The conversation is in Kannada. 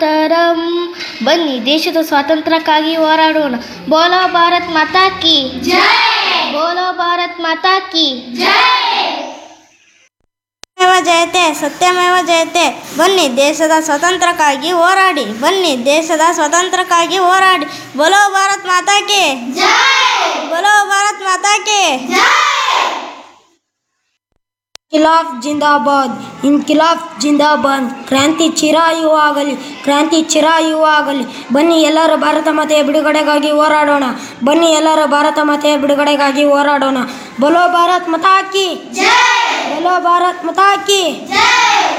ತರಂ ಬನ್ನಿ ದೇಶದ ಸ್ವಾತಂತ್ರ್ಯಕ್ಕಾಗಿ ಹೋರಾಡೋಣ ಬೋಲೋ ಭಾರತ್ ಮಾತಾ ಕಿ ಬೋಲೋ ಭಾರತ್ ಮಾತಾ ಕಿ ಸತ್ಯಮೇವ ಜಯತೆ ಸತ್ಯಮೇವ ಜಯತೆ ಬನ್ನಿ ದೇಶದ ಸ್ವಾತಂತ್ರ್ಯಕ್ಕಾಗಿ ಹೋರಾಡಿ ಬನ್ನಿ ದೇಶದ ಸ್ವಾತಂತ್ರ್ಯಕ್ಕಾಗಿ ಹೋರಾಡಿ ಬಲೋ ಭಾರತ್ ಮಾತಾ ಕಿ ಬಲೋ ಭಾರತ್ ಮಾತಾ ಕಿ ಇನ್ಕಿಲಾಫ್ ಜಿಂದಾಬಾದ್ ಇನ್ಕಿಲಾಫ್ ಜಿಂದಾಬಾದ್ ಕ್ರಾಂತಿ ಚಿರಾಯುವಾಗಲಿ ಕ್ರಾಂತಿ ಚಿರಾಯುವಾಗಲಿ ಬನ್ನಿ ಎಲ್ಲರೂ ಭಾರತ ಮಾತೆಯ ಬಿಡುಗಡೆಗಾಗಿ ಹೋರಾಡೋಣ ಬನ್ನಿ ಎಲ್ಲರೂ ಭಾರತ ಮಾತೆಯ ಬಿಡುಗಡೆಗಾಗಿ ಹೋರಾಡೋಣ ಬಲೋ ಭಾರತ್ ಮತಾಕಿ ಬಲೋ ಭಾರತ್ ಮತಾಕಿ